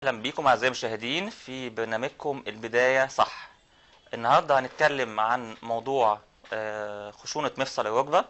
اهلا بيكم اعزائي المشاهدين في برنامجكم البدايه صح النهارده هنتكلم عن موضوع آه، خشونه مفصل الركبه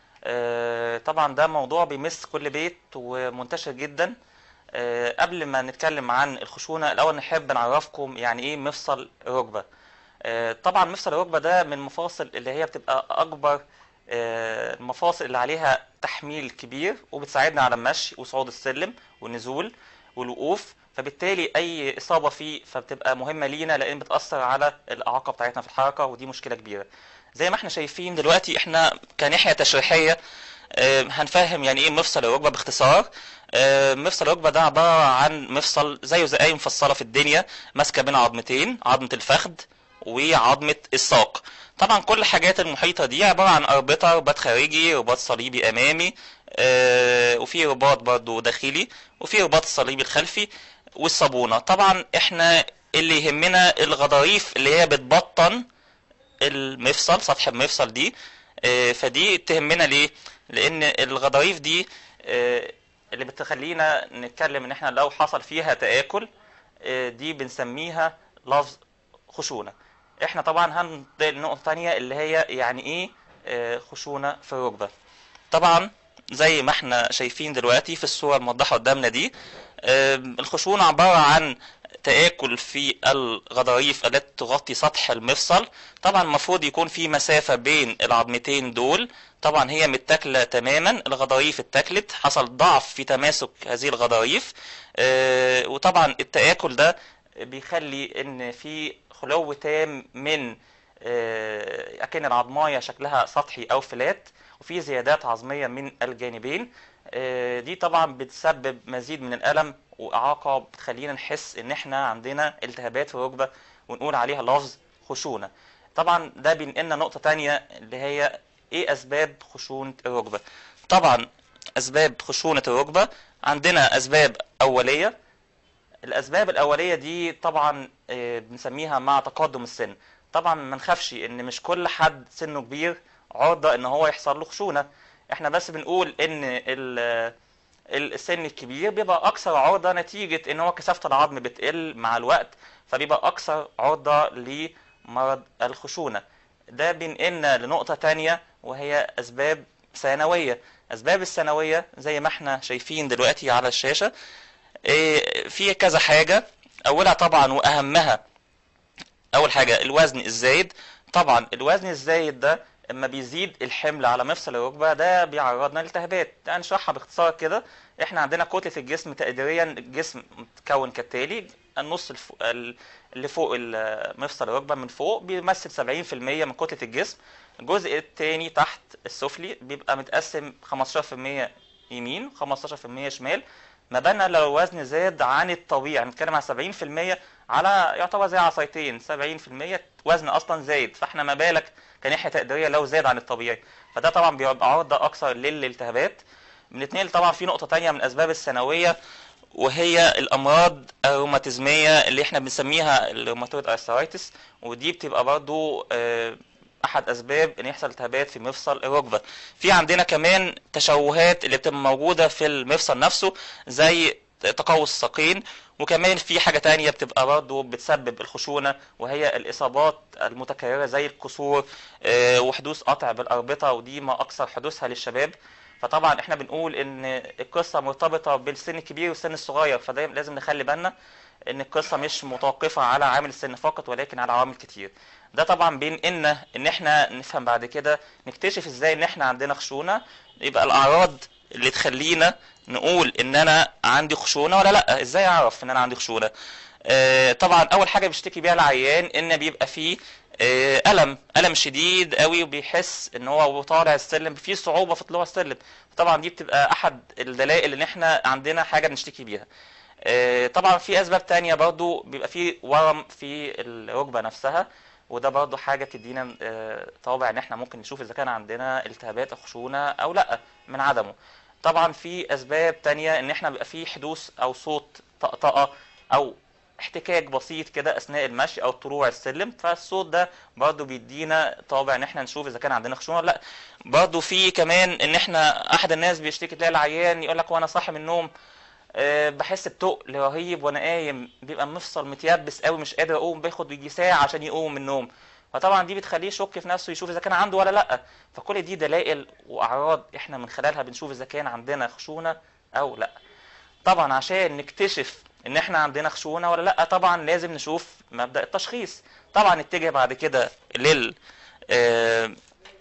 آه، طبعا ده موضوع بيمس كل بيت ومنتشر جدا آه، قبل ما نتكلم عن الخشونه الاول نحب نعرفكم يعني ايه مفصل الركبه آه، طبعا مفصل الركبه ده من المفاصل اللي هي بتبقى اكبر آه، المفاصل اللي عليها تحميل كبير وبتساعدنا على المشي وصعود السلم والنزول والوقوف فبالتالي اي اصابه فيه فبتبقى مهمه لينا لان بتاثر على الاعاقه بتاعتنا في الحركه ودي مشكله كبيره زي ما احنا شايفين دلوقتي احنا كناحيه تشريحيه آه، هنفهم يعني ايه مفصل الركبه باختصار آه، مفصل الركبه ده عباره عن مفصل زيه زي اي مفصله في الدنيا ماسكه بين عظمتين عظمه الفخذ وعظمه الساق طبعا كل الحاجات المحيطه دي عباره عن اربطه رباط خارجي رباط صليبي امامي آه، وفي رباط برضو داخلي وفي رباط الصليبي الخلفي والصابونه طبعا احنا اللي يهمنا الغضاريف اللي هي بتبطن المفصل سطح المفصل دي آه، فدي تهمنا ليه لان الغضاريف دي آه، اللي بتخلينا نتكلم ان احنا لو حصل فيها تآكل آه، دي بنسميها لفظ خشونة احنا طبعا هننتقل لنقطة تانية اللي هي يعني ايه آه، خشونة في الركبة طبعا زي ما احنا شايفين دلوقتي في الصورة الموضحة قدامنا دي آه، الخشونة عبارة عن تآكل في الغضاريف التي تغطي سطح المفصل طبعا المفروض يكون في مسافة بين العظمتين دول طبعا هي متاكلة تماما الغضاريف اتاكلت حصل ضعف في تماسك هذه الغضاريف آه، وطبعا التآكل ده بيخلي ان في خلو تام من آه، اكن العظمايه شكلها سطحي او فلات وفي زيادات عظميه من الجانبين آه، دي طبعا بتسبب مزيد من الالم واعاقه بتخلينا نحس ان احنا عندنا التهابات في الركبه ونقول عليها لفظ خشونه طبعا ده بينقلنا نقطه تانية اللي هي ايه اسباب خشونه الركبه طبعا اسباب خشونه الركبه عندنا اسباب اوليه الاسباب الاوليه دي طبعا آه، بنسميها مع تقدم السن طبعا ما نخافش ان مش كل حد سنه كبير عرضه ان هو يحصل له خشونه احنا بس بنقول ان ال- السن الكبير بيبقى اكثر عرضه نتيجه ان هو كثافه العظم بتقل مع الوقت فبيبقى اكثر عرضه لمرض الخشونه ده بينقلنا لنقطه تانية وهي اسباب ثانويه اسباب الثانويه زي ما احنا شايفين دلوقتي على الشاشه إيه، في كذا حاجة أولها طبعا وأهمها أول حاجة الوزن الزايد طبعا الوزن الزايد ده اما بيزيد الحمل على مفصل الركبة ده بيعرضنا لالتهابات هنشرحها باختصار كده احنا عندنا كتلة الجسم تقديريا الجسم متكون كالتالي النص الف... ال- اللي فوق ال- مفصل الركبة من فوق بيمثل 70% من كتلة الجسم الجزء التاني تحت السفلي بيبقى متقسم 15% يمين 15% شمال ما بالنا لو الوزن زاد عن الطبيعي نتكلم عن 70% على يعتبر زي عصايتين 70% وزن اصلا زايد فاحنا ما بالك كناحيه تقديريه لو زاد عن الطبيعي فده طبعا بيبقى عرضه اكثر للالتهابات بنتنقل طبعا في نقطه تانية من اسباب الثانويه وهي الامراض الروماتيزميه اللي احنا بنسميها الروماتويد ارثرايتس ودي بتبقى برضو آه، احد اسباب ان يحصل التهابات في مفصل الركبه في عندنا كمان تشوهات اللي بتبقى موجوده في المفصل نفسه زي تقوس الساقين وكمان في حاجه تانية بتبقى برضه بتسبب الخشونه وهي الاصابات المتكرره زي الكسور آه، وحدوث قطع بالاربطه ودي ما اكثر حدوثها للشباب فطبعا احنا بنقول ان القصه مرتبطه بالسن الكبير والسن الصغير فده لازم نخلي بالنا ان القصه مش متوقفه على عامل السن فقط ولكن على عوامل كتير ده طبعا بينقلنا ان احنا نفهم بعد كده نكتشف ازاي ان احنا عندنا خشونه يبقى الاعراض اللي تخلينا نقول ان انا عندي خشونه ولا لا ازاي اعرف ان انا عندي خشونه آه طبعا اول حاجه بيشتكي بيها العيان ان بيبقى فيه آه الم الم شديد قوي وبيحس ان هو وهو طالع السلم في صعوبه في طلوع السلم طبعا دي بتبقى احد الدلائل ان احنا عندنا حاجه نشتكي بيها آه، طبعا في اسباب تانية برضو بيبقى في ورم في الركبه نفسها وده برضو حاجه بتدينا آه، طابع ان احنا ممكن نشوف اذا كان عندنا التهابات او خشونه او لا من عدمه طبعا في اسباب تانية ان احنا بيبقى في حدوث او صوت طقطقه او احتكاك بسيط كده اثناء المشي او طلوع السلم فالصوت ده برضو بيدينا طابع ان احنا نشوف اذا كان عندنا خشونه ولا لا برضو في كمان ان احنا احد الناس بيشتكي تلاقي العيان يقول لك وانا صاحي من النوم آه، بحس بتقل رهيب وانا قايم بيبقى مفصل متيبس قوي مش قادر اقوم بياخد يجي ساعه عشان يقوم من النوم فطبعا دي بتخليه يشك في نفسه يشوف اذا كان عنده ولا لا فكل دي دلائل واعراض احنا من خلالها بنشوف اذا كان عندنا خشونه او لا طبعا عشان نكتشف ان احنا عندنا خشونه ولا لا طبعا لازم نشوف مبدأ التشخيص طبعا نتجه بعد كده لل آه،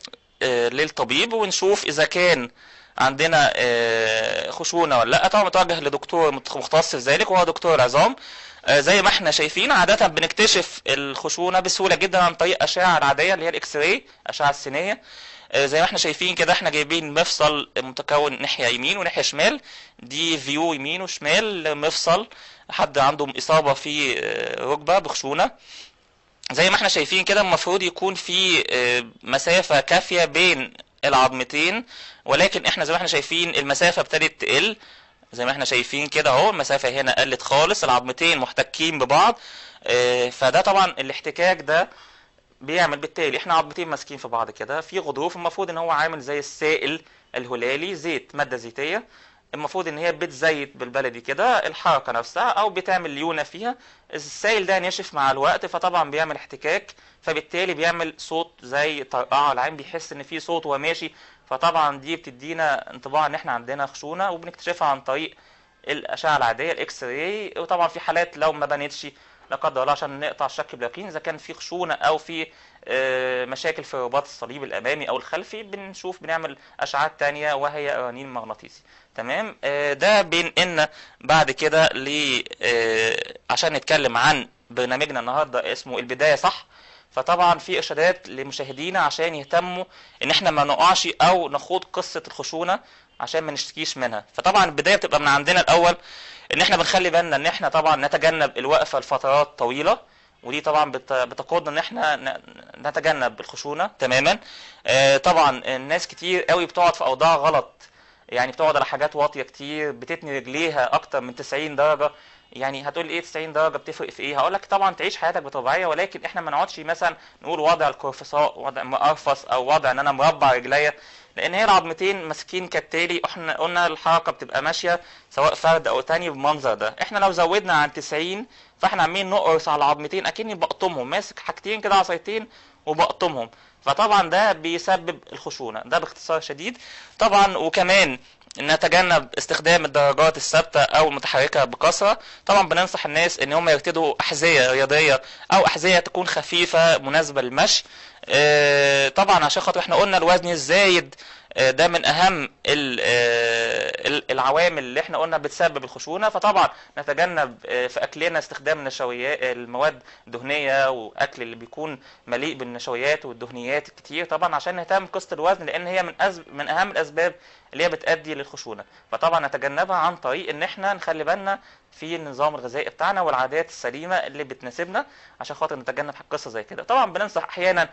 آه، للطبيب ونشوف اذا كان عندنا آه، خشونه ولا لا طبعا متوجه لدكتور مت- مختص في ذلك وهو دكتور عظام آه، زي ما احنا شايفين عادة بنكتشف الخشونة بسهولة جدا عن طريق الأشعة العادية اللي هي الإكس راي الأشعة السينية آه، زي ما احنا شايفين كده احنا جايبين مفصل متكون ناحية يمين وناحية شمال دي فيو يمين وشمال مفصل حد عنده إصابة في آه، ركبة بخشونة زي ما احنا شايفين كده المفروض يكون في آه، مسافة كافية بين العظمتين ولكن احنا زي ما احنا شايفين المسافة ابتدت تقل زي ما احنا شايفين كده اهو المسافة هنا قلت خالص العظمتين محتكين ببعض آه، فده طبعا الاحتكاك ده بيعمل بالتالي احنا عظمتين ماسكين في بعض كده في غضروف المفروض ان هو عامل زي السائل الهلالي زيت مادة زيتية المفروض ان هي بتزيت بالبلدي كده الحركة نفسها او بتعمل ليونة فيها السائل ده نشف مع الوقت فطبعا بيعمل احتكاك فبالتالي بيعمل صوت زي طرقعة العين بيحس ان في صوت وهو ماشي فطبعا دي بتدينا انطباع ان احنا عندنا خشونة وبنكتشفها عن طريق الاشعه العاديه الاكس راي وطبعا في حالات لو ما بانتش لا قدر الله عشان نقطع الشك باليقين اذا كان في خشونه او في آه، مشاكل في رباط الصليب الامامي او الخلفي بنشوف بنعمل اشعات تانية وهي رنين مغناطيسي تمام آه، ده بينقلنا بعد كده ل آه، عشان نتكلم عن برنامجنا النهارده اسمه البدايه صح فطبعا في ارشادات لمشاهدينا عشان يهتموا ان احنا ما نقعش او نخوض قصه الخشونه عشان ما نشتكيش منها فطبعا البدايه بتبقى من عندنا الاول ان احنا بنخلي بالنا ان احنا طبعا نتجنب الوقفه لفترات طويله ودي طبعا بت- بتقودنا ان احنا ن- نتجنب الخشونه تماما آه، طبعا الناس كتير قوي بتقعد في اوضاع غلط يعني بتقعد على حاجات واطيه كتير بتتني رجليها اكتر من 90 درجه يعني هتقول ايه 90 درجه بتفرق في ايه هقول لك طبعا تعيش حياتك بطبيعيه ولكن احنا ما نقعدش مثلا نقول وضع القرفصاء وضع مقرفص او وضع ان انا مربع رجليا لان هي العظمتين ماسكين كالتالي احنا قلنا الحركه بتبقى ماشيه سواء فرد او تاني بالمنظر ده احنا لو زودنا عن 90 فاحنا عمالين نقرص على العظمتين اكني بقطمهم ماسك حاجتين كده عصايتين وبقطمهم فطبعا ده بيسبب الخشونه ده باختصار شديد طبعا وكمان نتجنب استخدام الدرجات الثابته او المتحركه بكثره طبعا بننصح الناس ان هم يرتدوا احذيه رياضيه او احذيه تكون خفيفه مناسبه للمشي آه، طبعا عشان خاطر احنا قلنا الوزن الزايد آه، ده من اهم ال- آه، ال- العوامل اللي احنا قلنا بتسبب الخشونه فطبعا نتجنب آه، في اكلنا استخدام النشويات المواد الدهنيه واكل اللي بيكون مليء بالنشويات والدهنيات الكتير طبعا عشان نهتم بقصه الوزن لان هي من أز... من اهم الاسباب اللي هي بتؤدي للخشونه فطبعا نتجنبها عن طريق ان احنا نخلي بالنا في النظام الغذائي بتاعنا والعادات السليمه اللي بتناسبنا عشان خاطر نتجنب قصه زي كده طبعا بننصح احيانا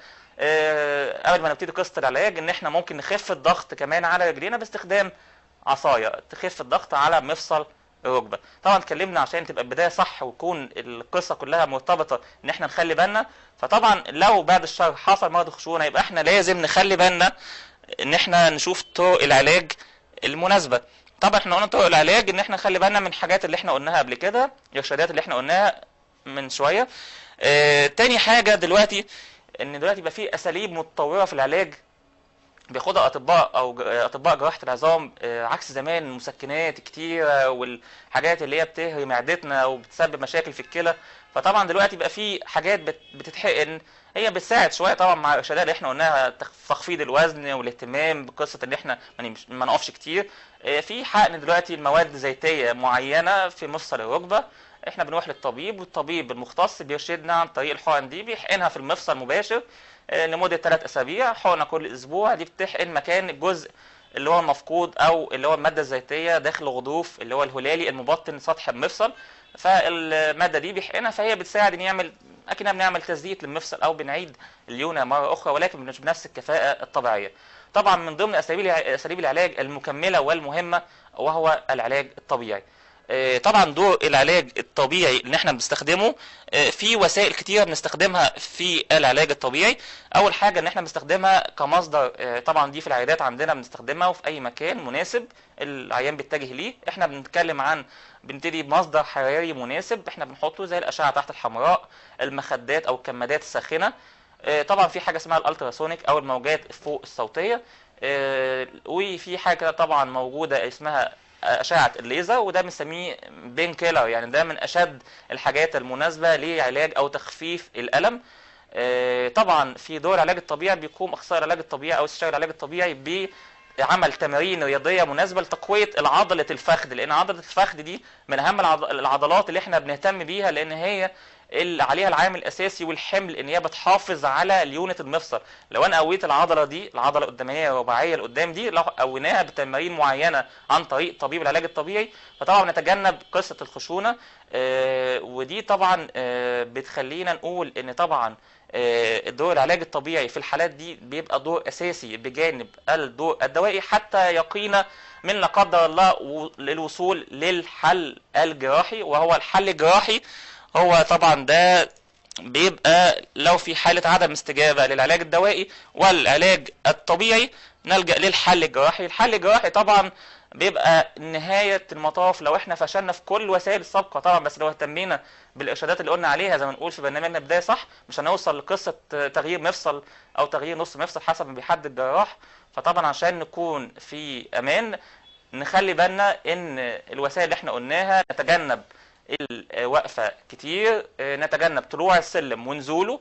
آه، قبل ما نبتدي قصه العلاج ان احنا ممكن نخف الضغط كمان على رجلينا باستخدام عصايه تخف الضغط على مفصل الركبه طبعا اتكلمنا عشان تبقى البدايه صح ويكون القصه كلها مرتبطه ان احنا نخلي بالنا فطبعا لو بعد الشر حصل مرض خشونه يبقى احنا لازم نخلي بالنا ان احنا نشوف طرق العلاج المناسبه طبعا احنا قلنا طرق العلاج ان احنا نخلي بالنا من الحاجات اللي احنا قلناها قبل كده الارشادات اللي احنا قلناها من شويه اه تاني حاجه دلوقتي ان دلوقتي يبقى في اساليب متطوره في العلاج بياخدها اطباء او ج- اطباء جراحه العظام آه، عكس زمان المسكنات الكتيره والحاجات اللي هي بتهري معدتنا وبتسبب مشاكل في الكلى فطبعا دلوقتي بقى في حاجات بت- بتتحقن هي بتساعد شويه طبعا مع الارشادات اللي احنا قلناها تخ- تخفيض الوزن والاهتمام بقصه ان احنا ما نمش- ما نقفش كتير آه، في حقن دلوقتي المواد زيتيه معينه في مفصل الركبه احنا بنروح للطبيب والطبيب المختص بيرشدنا عن طريق الحقن دي بيحقنها في المفصل مباشر آه، لمده ثلاث اسابيع حقنه كل اسبوع دي بتحقن مكان الجزء اللي هو المفقود او اللي هو الماده الزيتيه داخل الغضروف اللي هو الهلالي المبطن سطح المفصل فالماده دي بيحقنها فهي بتساعد ان يعمل اكننا بنعمل تزييت للمفصل او بنعيد الليونه مره اخرى ولكن مش بنفس الكفاءه الطبيعيه طبعا من ضمن اساليب الع- اساليب العلاج المكمله والمهمه وهو العلاج الطبيعي آه، طبعا دور العلاج الطبيعي اللي احنا بنستخدمه آه، في وسائل كتيرة بنستخدمها في العلاج الطبيعي اول حاجة ان احنا بنستخدمها كمصدر آه، طبعا دي في العيادات عندنا بنستخدمها وفي اي مكان مناسب العيان بيتجه ليه احنا بنتكلم عن بنبتدي بمصدر حراري مناسب احنا بنحطه زي الاشعة تحت الحمراء المخدات او الكمادات الساخنة آه، طبعا في حاجة اسمها الالتراسونيك او الموجات فوق الصوتية آه، وفي حاجة طبعا موجودة اسمها أشعة الليزر وده بنسميه بين كيلر يعني ده من أشد الحاجات المناسبة لعلاج أو تخفيف الألم آه، طبعا في دور العلاج الطبيعي بيقوم أخصائي العلاج الطبيعي أو استشاري العلاج الطبيعي بعمل تمارين رياضية مناسبة لتقوية العضلة الفخذ لأن عضلة الفخذ دي من أهم العض- العضلات اللي احنا بنهتم بيها لأن هي اللي عليها العامل الاساسي والحمل ان هي بتحافظ على ليونه المفصل لو انا قويت العضله دي العضله القداميه الرباعيه اللي قدام دي لو قويناها بتمارين معينه عن طريق طبيب العلاج الطبيعي فطبعا نتجنب قصه الخشونه آه، ودي طبعا آه، بتخلينا نقول ان طبعا آه، الدور العلاج الطبيعي في الحالات دي بيبقى دور اساسي بجانب الدور الدوائي حتى يقينا من لا قدر الله و- للوصول للحل الجراحي وهو الحل الجراحي هو طبعا ده بيبقى لو في حالة عدم استجابة للعلاج الدوائي والعلاج الطبيعي نلجأ للحل الجراحي الحل الجراحي طبعا بيبقى نهاية المطاف لو احنا فشلنا في كل وسائل السابقة طبعا بس لو اهتمينا بالإرشادات اللي قلنا عليها زي ما نقول في برنامجنا بداية صح مش هنوصل لقصة تغيير مفصل أو تغيير نص مفصل حسب ما بيحدد الجراح فطبعا عشان نكون في أمان نخلي بالنا ان الوسائل اللي احنا قلناها نتجنب الوقفة كتير آه، نتجنب طلوع السلم ونزوله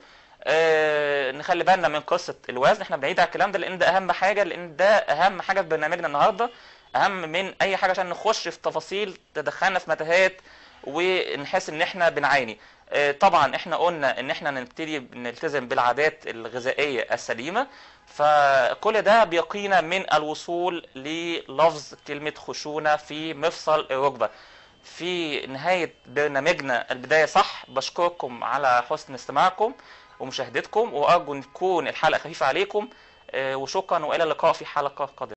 آه، نخلي بالنا من قصة الوزن احنا بنعيد على الكلام ده لان ده اهم حاجة لان ده اهم حاجة في برنامجنا النهاردة اهم من اي حاجة عشان نخش في تفاصيل تدخلنا في متاهات ونحس ان احنا بنعاني آه، طبعا احنا قلنا ان احنا نبتدي نلتزم بالعادات الغذائية السليمة فكل ده بيقينا من الوصول للفظ كلمة خشونة في مفصل الركبة في نهاية برنامجنا البداية صح بشكركم على حسن استماعكم ومشاهدتكم وأرجو أن تكون الحلقة خفيفة عليكم آه، وشكرا وإلى اللقاء في حلقة قادمة